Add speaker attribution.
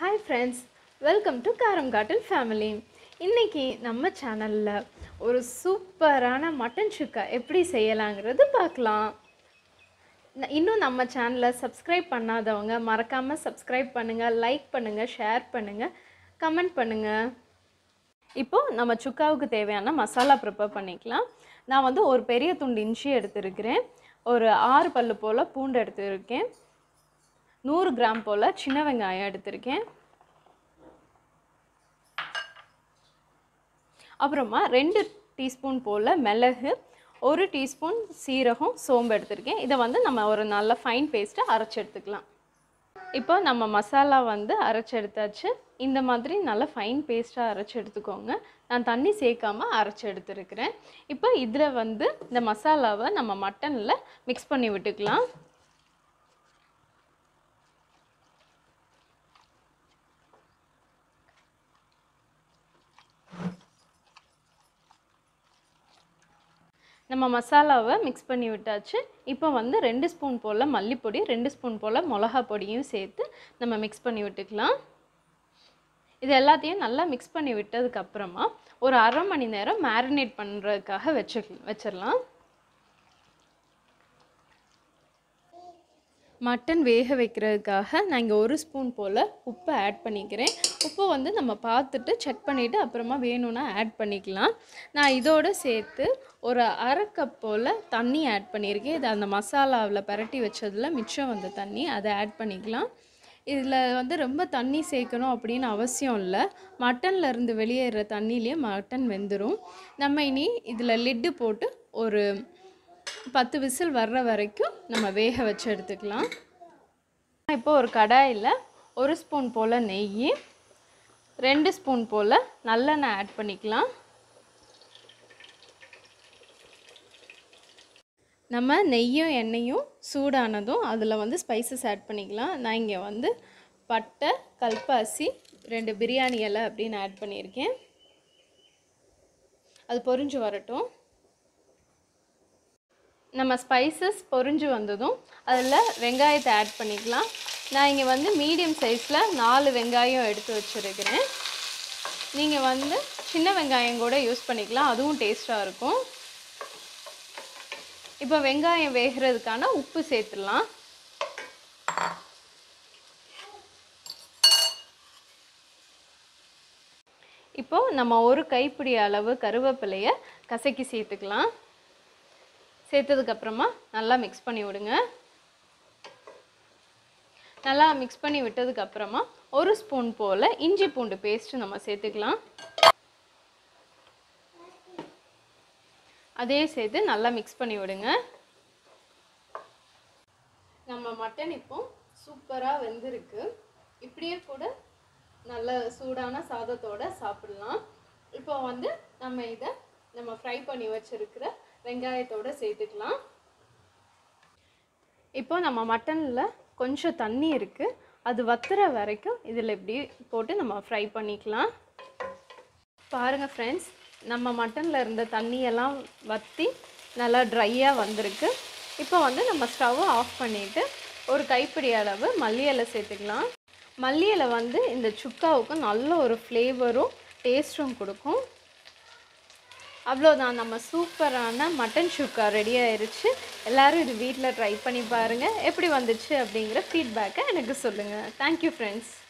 Speaker 1: hi friends welcome to காரம் காட்டில் family இன்றைக்கி நம்ம சேனலில் ஒரு சூப்பரான மட்டன் சுக்கா எப்படி செய்யலாங்கிறது பார்க்கலாம் ந- இன்னும் நம்ம சேனலை சப்ஸ்கிரைப் பண்ணாதவங்க மறக்காமல் சப்ஸ்கிரைப் பண்ணுங்கள் லைக் பண்ணுங்கள் ஷேர் பண்ணுங்கள் கமெண்ட் பண்ணுங்கள் இப்போது நம்ம சுக்காவுக்கு தேவையான மசாலா ப்ரிப்பேர் பண்ணிக்கலாம் நான் வந்து ஒரு பெரிய துண்டு இஞ்சி எடுத்திருக்கிறேன் ஒரு ஆறு பல்லு போல் பூண்டு எடுத்திருக்கேன் நூறு கிராம் போல் சின்ன வெங்காயம் எடுத்திருக்கேன் அப்புறமா ரெண்டு டீஸ்பூன் போல் மிளகு ஒரு டீஸ்பூன் சீரகம் சோம்பு எடுத்திருக்கேன் இதை வந்து நம்ம ஒரு நல்ல ஃபைன் பேஸ்ட்டை அரைச்சி எடுத்துக்கலாம் இப்போ நம்ம மசாலா வந்து அரைச்சி எடுத்தாச்சு இந்த மாதிரி நல்லா ஃபைன் பேஸ்ட்டாக அரைச்சி எடுத்துக்கோங்க நான் தண்ணி சேர்க்காம அரைச்சி எடுத்துருக்கிறேன் இப்போ இதில் வந்து இந்த மசாலாவை நம்ம மட்டனில் மிக்ஸ் பண்ணி விட்டுக்கலாம் நம்ம மசாலாவை மிக்ஸ் பண்ணி விட்டாச்சு இப்போ வந்து ரெண்டு ஸ்பூன் போல் மல்லிப்பொடி ரெண்டு ஸ்பூன் போல் மிளகா பொடியும் சேர்த்து நம்ம மிக்ஸ் பண்ணி விட்டுக்கலாம் இது எல்லாத்தையும் நல்லா மிக்ஸ் பண்ணி விட்டதுக்கப்புறமா ஒரு அரை மணி நேரம் மேரினேட் பண்ணுறதுக்காக வச்சு வச்சிடலாம் மட்டன் வேக வைக்கிறதுக்காக நான் இங்கே ஒரு ஸ்பூன் போல் உப்பை ஆட் பண்ணிக்கிறேன் உப்பை வந்து நம்ம பார்த்துட்டு செக் பண்ணிவிட்டு அப்புறமா வேணும்னா ஆட் பண்ணிக்கலாம் நான் இதோடு சேர்த்து ஒரு அரை கப் போல் தண்ணி ஆட் பண்ணியிருக்கேன் இது அந்த மசாலாவில் பரட்டி வச்சதில் மிச்சம் வந்த தண்ணி அதை ஆட் பண்ணிக்கலாம் இதில் வந்து ரொம்ப தண்ணி சேர்க்கணும் அப்படின்னு அவசியம் இல்லை மட்டன்ல இருந்து வெளியேற தண்ணியிலே மட்டன் வெந்துடும் நம்ம இனி இதில் லிட்டு போட்டு ஒரு பத்து விசில் வர்ற வரைக்கும் நம்ம வேக வச்சு எடுத்துக்கலாம் இப்போ ஒரு கடாயில் ஒரு ஸ்பூன் போல் நெய் ரெண்டு ஸ்பூன் போல் நல்லெண்ணெய் ஆட் பண்ணிக்கலாம் நம்ம நெய்யும் எண்ணெயும் சூடானதும் அதில் வந்து ஸ்பைசஸ் ஆட் பண்ணிக்கலாம் நான் இங்கே வந்து பட்டை கல்பாசி ரெண்டு பிரியாணி இலை அப்படின்னு ஆட் பண்ணியிருக்கேன் அது பொரிஞ்சு வரட்டும் நம்ம ஸ்பைசஸ் பொரிஞ்சு வந்ததும் அதில் வெங்காயத்தை ஆட் பண்ணிக்கலாம் நான் இங்கே வந்து மீடியம் சைஸில் நாலு வெங்காயம் எடுத்து வச்சுருக்கிறேன் நீங்கள் வந்து சின்ன வெங்காயம் கூட யூஸ் பண்ணிக்கலாம் அதுவும் டேஸ்ட்டாக இருக்கும் இப்போ வெங்காயம் வேகிறதுக்கான உப்பு சேர்த்துடலாம் இப்போ நம்ம ஒரு கைப்பிடி அளவு கருவேப்பிலையை கசக்கி சேர்த்துக்கலாம் சேர்த்ததுக்கப்புறமா நல்லா மிக்ஸ் பண்ணி விடுங்க நல்லா மிக்ஸ் பண்ணி விட்டதுக்கப்புறமா ஒரு ஸ்பூன் போல் இஞ்சி பூண்டு பேஸ்ட்டு நம்ம சேர்த்துக்கலாம் அதே சேர்த்து நல்லா மிக்ஸ் பண்ணி விடுங்க நம்ம மட்டன் இப்போ சூப்பராக வெந்திருக்கு இப்படியே கூட நல்ல சூடான சாதத்தோட சாப்பிடலாம் இப்போ வந்து நம்ம இதை நம்ம ஃப்ரை பண்ணி வச்சிருக்கிற வெங்காயத்தோட சேர்த்துக்கலாம் இப்போ நம்ம மட்டனில் கொஞ்சம் தண்ணி இருக்குது அது வத்துற வரைக்கும் இதில் இப்படி போட்டு நம்ம ஃப்ரை பண்ணிக்கலாம் பாருங்கள் ஃப்ரெண்ட்ஸ் நம்ம மட்டனில் இருந்த தண்ணியெல்லாம் வற்றி நல்லா ட்ரையாக வந்திருக்கு இப்போ வந்து நம்ம ஸ்டவ்வை ஆஃப் பண்ணிவிட்டு ஒரு கைப்பிடி அளவு மல்லி இலை சேர்த்துக்கலாம் மல்லி இலை வந்து இந்த சுக்காவுக்கு நல்ல ஒரு ஃப்ளேவரும் டேஸ்ட்டும் கொடுக்கும் அவ்வளோதான் நம்ம சூப்பரான மட்டன் சுக்கா ரெடி ஆயிருச்சு எல்லாரும் இது வீட்டில் ட்ரை பண்ணி பாருங்கள் எப்படி வந்துச்சு அப்படிங்கிற ஃபீட்பேக்கை எனக்கு சொல்லுங்கள் தேங்க்யூ ஃப்ரெண்ட்ஸ்